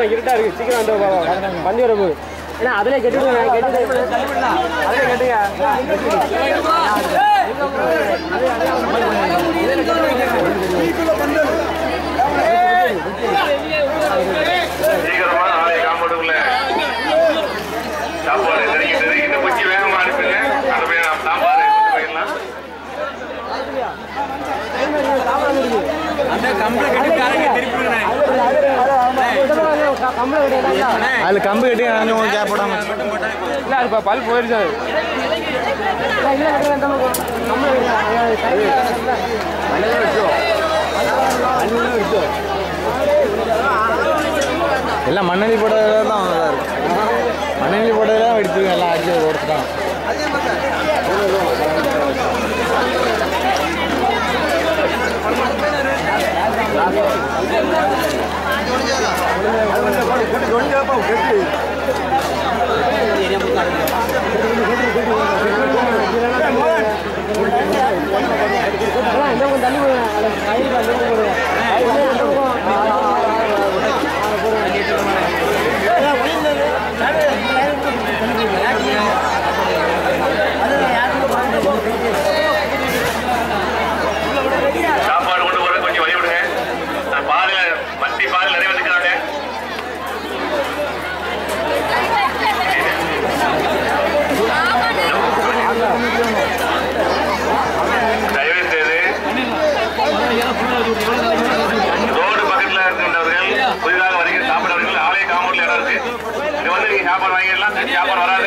போகணும் இருட்டா இருக்கு சீக்கிரம் வந்து போவோம் பந்து வர போகுது ஏன்னா அதிலே கெட்டுடுங்க கெட்டு அதிலே கெட்டுங்க சீக்கிரமா நாளைய காம்பவுண்டுக்குள்ள சாப்பாடு தெரிகிறது இன்னும் கொஞ்சம் வேகமா அனுப்புங்க அந்த போய் நாம் சாப்பாடு கொண்டு போயிடலாம் கம்பளை கட்டியா அதில் கம்பு கட்டி கொஞ்சம் கேப் போடாம இல்லை அது ப- பல் போயிருச்சு அது இல்லை இல்லை இந்த பக்கம் கம்பளை எல்லாம் மண்ணெண்ணி போட்டதில் தான் இதாக இருக்கு மண்ணெண்ணி போட்டதெல்லாம் எடுத்துருங்க எல்லாம் அடிச்சு கொடுத்துட்டாங்க இந்த பக்கம் தள்ளி போடுங்க அது கயிறு அந்த பக்கம் போடுங்க கயிறு அந்த பக்கம் ஆ, ஆ, ஆ, ஆ, சாப்பாடு கொண்டு போற கொஞ்சம் வழி விடுங்க நான் பாதையில வண்டி பாதையில் நிறைய வந்துக்கிறாங்க தயவு செய்து ரோடு பக்கத்துல இருக்கின்றவர்கள் புதிதாக வருகிற சாப்பிடுறவர்கள் ஆலய காம்பவுண்ட்ல இடம் இருக்கு இங்க வந்து நீங்க சாப்பாடு வாங்கிடலாம் தனி சாப்பாடு வராது